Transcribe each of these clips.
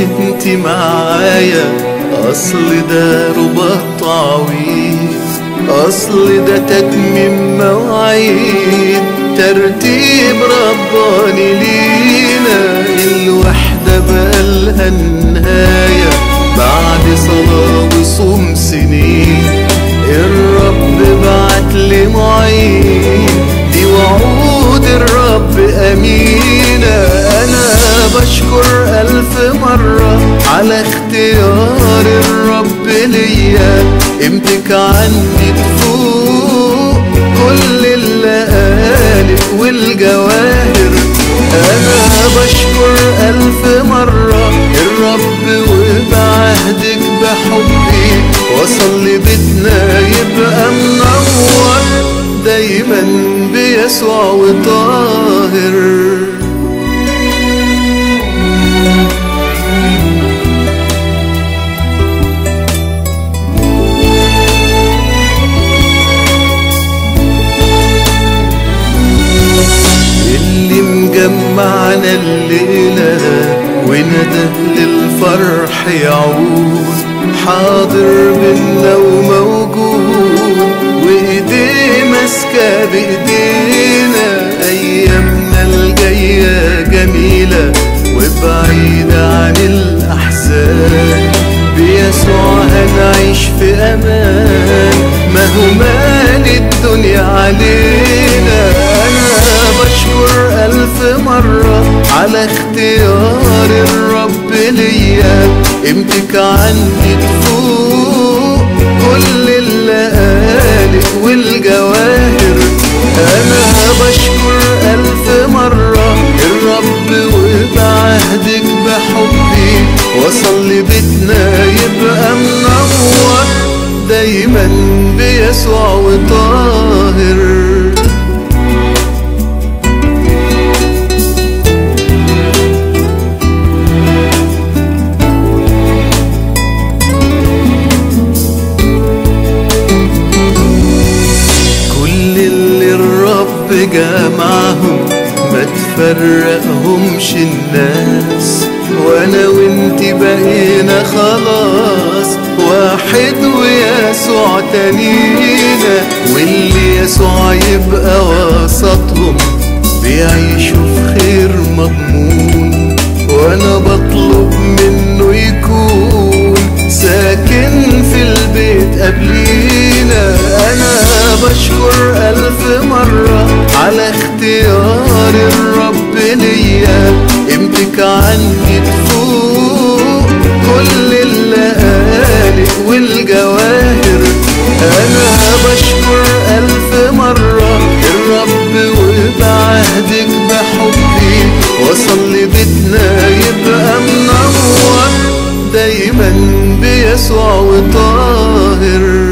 انت معايا اصل ده رباط تعويض اصل ده تتميم مواعيد ترتيب رباني لينا الوحدة بقالها النهاية بعد صلاة وصوم سنين الرب بعت لي معين دي وعود الرب أمينة أنا بشكر ألف مرة على اختيار الرب ليا قيمتك عني تفوق كل اللقالق والجواهر أنا بشكر ألف مرة الرب وبعهدك بحبي وصل لبيتنا يبقى منور دايما بيسوع وطاهر اللي مجمعنا الليلة وندى للفرح يعود حاضر بينا وموجود وايديه ماسكة بايدينا ايامنا الجاية جميلة وبعيدة عن الاحزان بيسوع هنعيش في امان ما هو مال الدنيا علينا انا بشكر الف مرة على اختيار الرب ليا قيمتك عني تفوق كل اللقالق والجواهر انا بشكر الف مرة الرب وبعهدك بحبي وصل لبيتنا يبقى منور دايما بيسوع وطاهر كل اللي الرب جمعهم ما تفرقهمش الناس وانا وانتي بقينا خلاص واحد ويسوع تانينا واللي يسوع يبقى وسطهم بيعيشوا في خير مضمون وانا بطلب منه يكون ساكن في البيت قبلينا انا بشكر الف مرة على اختيار الرب ليا قيمتك عني تفوق كل اللقالق والجواهر انا بشكر الف مرة الرب وبعهدك بحبي وصل لبيتنا يبقى منور دايما بيسوع وطاهر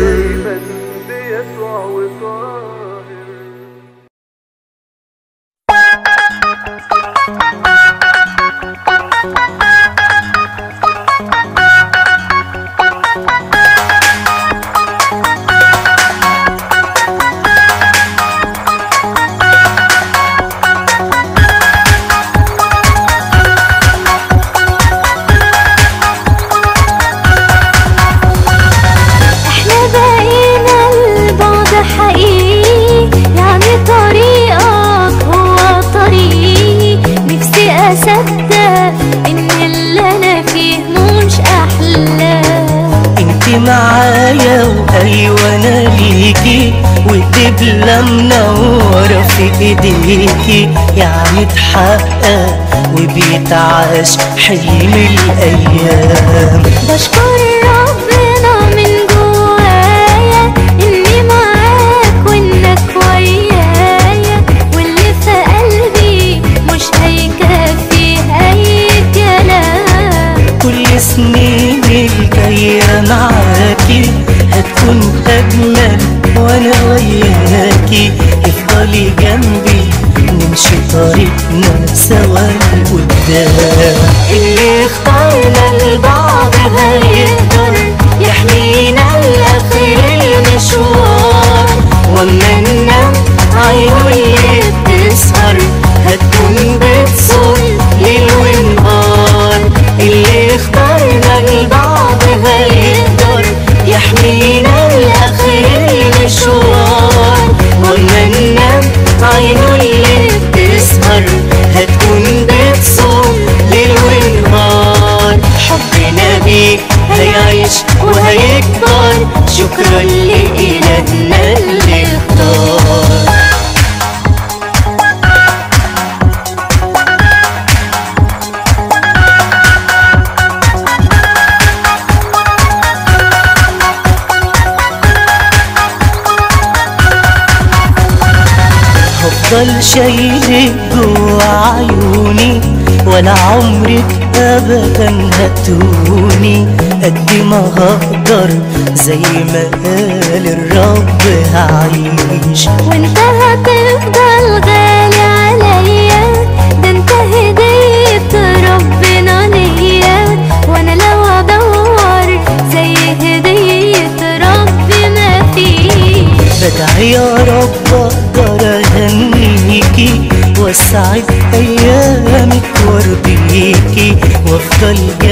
احنا بقينا البعد حقيقي يعني طريقك هو طريقي نفسي اصدق ان اللي انا فيه مش احلام انت معايا وايوه انا ليكي ودبلة منورة في ايديكي يعني اتحقق وبيتعاش حلم الايام بشكر ربنا من جوايا اني معاك وانك ويايا واللي في قلبي مش هيكفي اي كلام كل سنين الجاية معاكي هتكون أجمل وأنا وياكي افضلي جنبي نمشي طريقنا سوا لقدام اللي اختارنا لبعض هيقدر يحمينا لاخر المشوار وأما ننام عيونه اللي بتسهر هتكون بتصل ليل ونهار اللي اختار شكرا لإلهنا اللي اختار هفضل شايلك جوا عيوني ولا عمرك ابدا هتوني قد ما هقدر زي ما قال الرب هعيش وانت هتفضل غالي عليا ده انت هدية ربنا ليا وانا لو ادور زي هدية ربي ما فيش بدعي يا رب اقدر اهنيكي واسعد ايامك وارضيكي وافضل